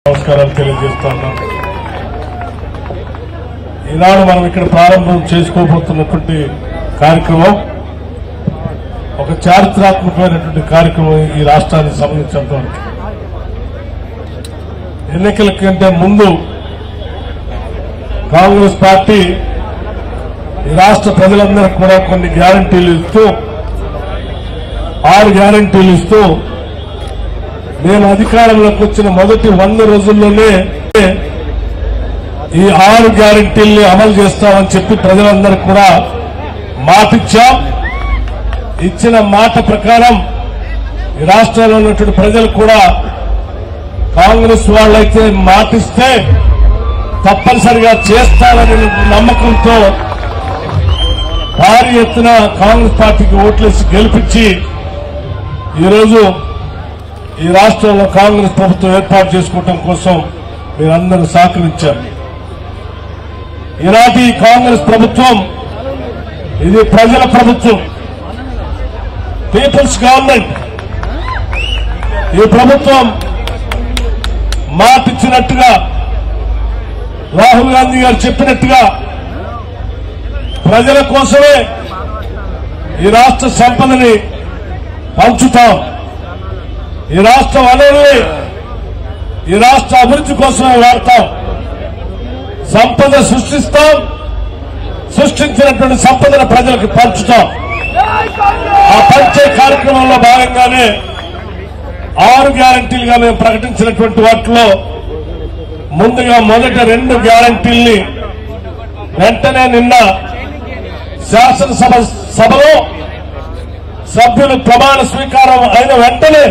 నమస్కారాలు తెలియజేస్తా ఉన్నాం ఈనాడు మనం ఇక్కడ ప్రారంభం చేసుకోబోతున్నటువంటి కార్యక్రమం ఒక చారిత్రాత్మకమైనటువంటి కార్యక్రమం ఈ రాష్ట్రానికి సంబంధించినంత వరకు ఎన్నికల కంటే ముందు కాంగ్రెస్ పార్టీ ఈ రాష్ట్ర ప్రజలందరికీ కూడా కొన్ని గ్యారంటీలు ఇస్తూ ఆరు గ్యారంటీలు ఇస్తూ మేము అధికారంలోకి వచ్చిన మొదటి వంద రోజుల్లోనే ఈ ఆరు గ్యారంటీల్ని అమలు చేస్తామని చెప్పి ప్రజలందరికీ కూడా మాటిచ్చాం ఇచ్చిన మాట ప్రకారం ఈ రాష్ట్రంలో ఉన్నటువంటి ప్రజలు కూడా కాంగ్రెస్ వాళ్ళైతే మాటిస్తే తప్పనిసరిగా చేస్తారని నమ్మకంతో భారీ ఎత్తున కాంగ్రెస్ పార్టీకి ఓట్లేసి గెలిపించి ఈరోజు ఈ రాష్ట్రంలో కాంగ్రెస్ ప్రభుత్వం ఏర్పాటు చేసుకోవటం కోసం మీరందరూ సహకరించారు ఈనాటి ఈ కాంగ్రెస్ ప్రభుత్వం ఇది ప్రజల ప్రభుత్వం పీపుల్స్ గవర్నమెంట్ ఈ ప్రభుత్వం మాటిచ్చినట్టుగా రాహుల్ గాంధీ గారు చెప్పినట్టుగా ప్రజల కోసమే ఈ రాష్ట్ర సంపదని పంచుతాం ఈ రాష్ట్ర వనరుల్ని ఈ రాష్ట్ర అభివృద్ధి కోసమే వాడతాం సంపద సృష్టిస్తాం సృష్టించినటువంటి సంపదను ప్రజలకు పంచుతాం ఆ పంచే కార్యక్రమంలో భాగంగానే ఆరు గ్యారంటీలుగా మేము ప్రకటించినటువంటి వాటిలో ముందుగా మొదట రెండు గ్యారంటీల్ని వెంటనే నిన్న శాసనసభ సభలో సభ్యులు ప్రమాణ స్వీకారం అయిన వెంటనే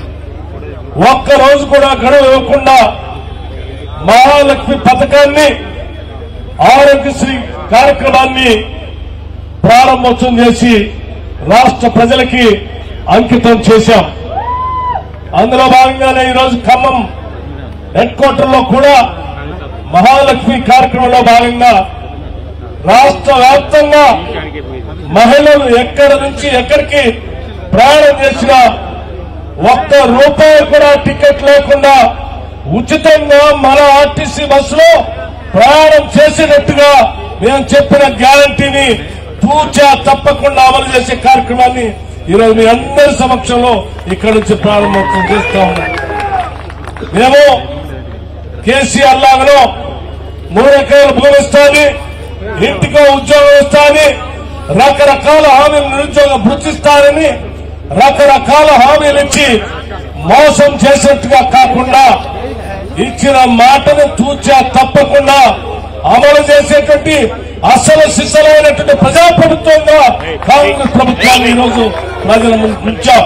ఒక్క రోజు కూడా గడువు ఇవ్వకుండా మహాలక్ష్మి పథకాన్ని ఆరోగ్యశ్రీ కార్యక్రమాన్ని ప్రారంభోత్సవం చేసి రాష్ట్ర ప్రజలకి అంకితం చేశాం అందులో భాగంగానే ఈరోజు ఖమ్మం హెడ్ క్వార్టర్లో కూడా మహాలక్ష్మి కార్యక్రమంలో భాగంగా రాష్ట్ర వ్యాప్తంగా మహిళలు ఎక్కడి నుంచి ఎక్కడికి ప్రయాణం చేసినా ఒక్క రూపాయి కూడా టికెట్ లేకుండా ఉచితంగా మన ఆర్టీసీ బస్సులో ప్రయాణం చేసినట్టుగా మేము చెప్పిన గ్యారంటీని తూచా తప్పకుండా అమలు చేసే కార్యక్రమాన్ని ఈరోజు మీ అందరి సమక్షంలో ఇక్కడి నుంచి ప్రారంభోత్సవం చేస్తా ఉన్నాం మేము కేసీఆర్ లాగలో మూడు ఎకరాల భూమి ఇస్తాని ఇంటికో ఉద్యోగం ఇస్తాని రకరకాల హామీలు నిరుద్యోగ భృతిస్తారని రకరకాల హామీలు ఇచ్చి మోసం చేసినట్టుగా కాకుండా ఇచ్చిన మాటను తూచా తప్పకుండా అమలు చేసేటువంటి అసలు సిసలైనటువంటి ప్రజాప్రభుత్వంగా కాంగ్రెస్ ప్రభుత్వాన్ని ఈరోజు ప్రజల ముందు ఉంచాం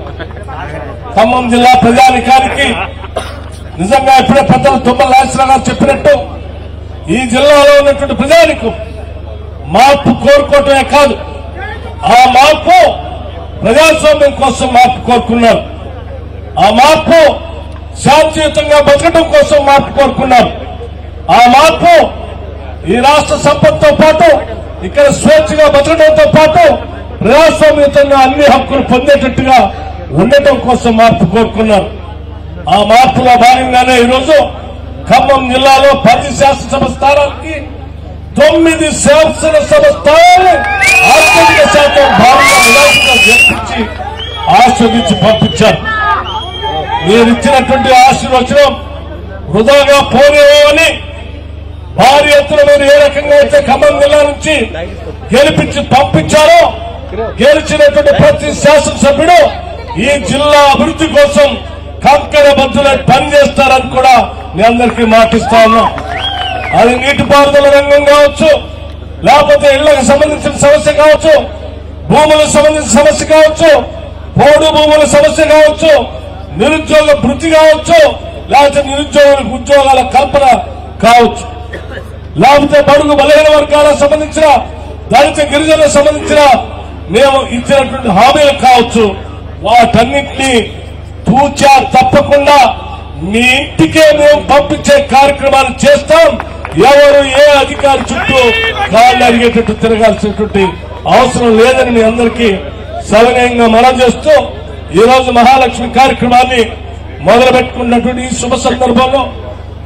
ఖమ్మం జిల్లా ప్రజానికానికి నిజంగా ఇప్పుడే పెద్దలు తుమ్మల నాగేశ్వరరావు గారు చెప్పినట్టు ఈ జిల్లాలో ఉన్నటువంటి ప్రజానికం మార్పు కోరుకోవటమే కాదు ఆ మార్పు ప్రజాస్వామ్యం కోసం మార్పు కోరుకున్నారు ఆ మార్పు శాంతియుతంగా బతకడం కోసం మార్పు కోరుకున్నారు ఆ మార్పు ఈ రాష్ట్ర సంపదతో పాటు ఇక్కడ స్వేచ్ఛగా బతకడంతో పాటు ప్రజాస్వామ్యతంగా అన్ని హక్కులు పొందేటట్టుగా ఉండటం కోసం మార్పు కోరుకున్నారు ఆ మార్పులో భాగంగానే ఈరోజు ఖమ్మం జిల్లాలో పది శాసనసభ స్థానాలకి తొమ్మిది శాసనసభ స్థానాలు అత్యధిక శాతం భారత విలాసంగా గెలిపించి ఆస్వాదించి పంపించారు మీరు ఇచ్చినటువంటి ఆశీర్వచనం వృధాగా పోనేవని భారీ ఎత్తున మీరు ఏ రకంగా అయితే ఖమ్మం జిల్లా నుంచి గెలిపించి పంపించారో గెలిచినటువంటి ప్రతి శాసనసభ్యుడు ఈ జిల్లా అభివృద్ధి కోసం కంకణ బద్దులై పనిచేస్తారని కూడా మీ అందరికీ మాటిస్తా ఉన్నాం అది నీటిపారుదల రంగం కావచ్చు లేకపోతే ఇళ్లకు సంబంధించిన సమస్య కావచ్చు భూములకు సంబంధించిన సమస్య కావచ్చు పోడు భూముల సమస్య కావచ్చు నిరుద్యోగ భృతి కావచ్చు లేకపోతే నిరుద్యోగులకు ఉద్యోగాల కల్పన కావచ్చు లేకపోతే బడుగు బలహీన వర్గాలకు సంబంధించిన దళిత గిరిజనులకు సంబంధించిన మేము ఇచ్చినటువంటి హామీలు కావచ్చు వాటన్నింటినీ తూచా తప్పకుండా మీ ఇంటికే మేము పంపించే కార్యక్రమాలు చేస్తాం ఎవరు ఏ అధికారి చుట్టూ కాళ్ళు అడిగేటట్టు తిరగాల్సినటువంటి అవసరం లేదని మీ అందరికీ సవినయంగా మనం చేస్తూ ఈ రోజు మహాలక్ష్మి కార్యక్రమాన్ని మొదలు పెట్టుకున్నటువంటి ఈ శుభ సందర్భంలో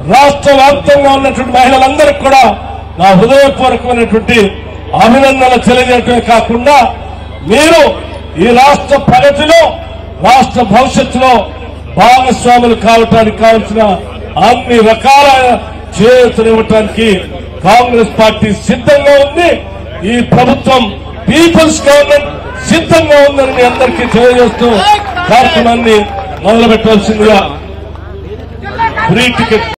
రాష్ట్ర వ్యాప్తంగా ఉన్నటువంటి మహిళలందరికీ కూడా నా హృదయపూర్వకమైనటువంటి అభినందనలు తెలియజేయటమే కాకుండా మీరు ఈ రాష్ట్ర ప్రగతిలో రాష్ట్ర భవిష్యత్తులో భాగస్వాములు కావటానికి కావలసిన అన్ని రకాల చేయూతనివ్వటానికి కాంగ్రెస్ పార్టీ సిద్ధంగా ఉంది ఈ ప్రభుత్వం పీపుల్స్ గవర్నమెంట్ సిద్ధంగా ఉందని మీ అందరికీ తెలియజేస్తూ కార్యక్రమాన్ని మొదలుపెట్టవలసిందిగా ఫ్రీ టికెట్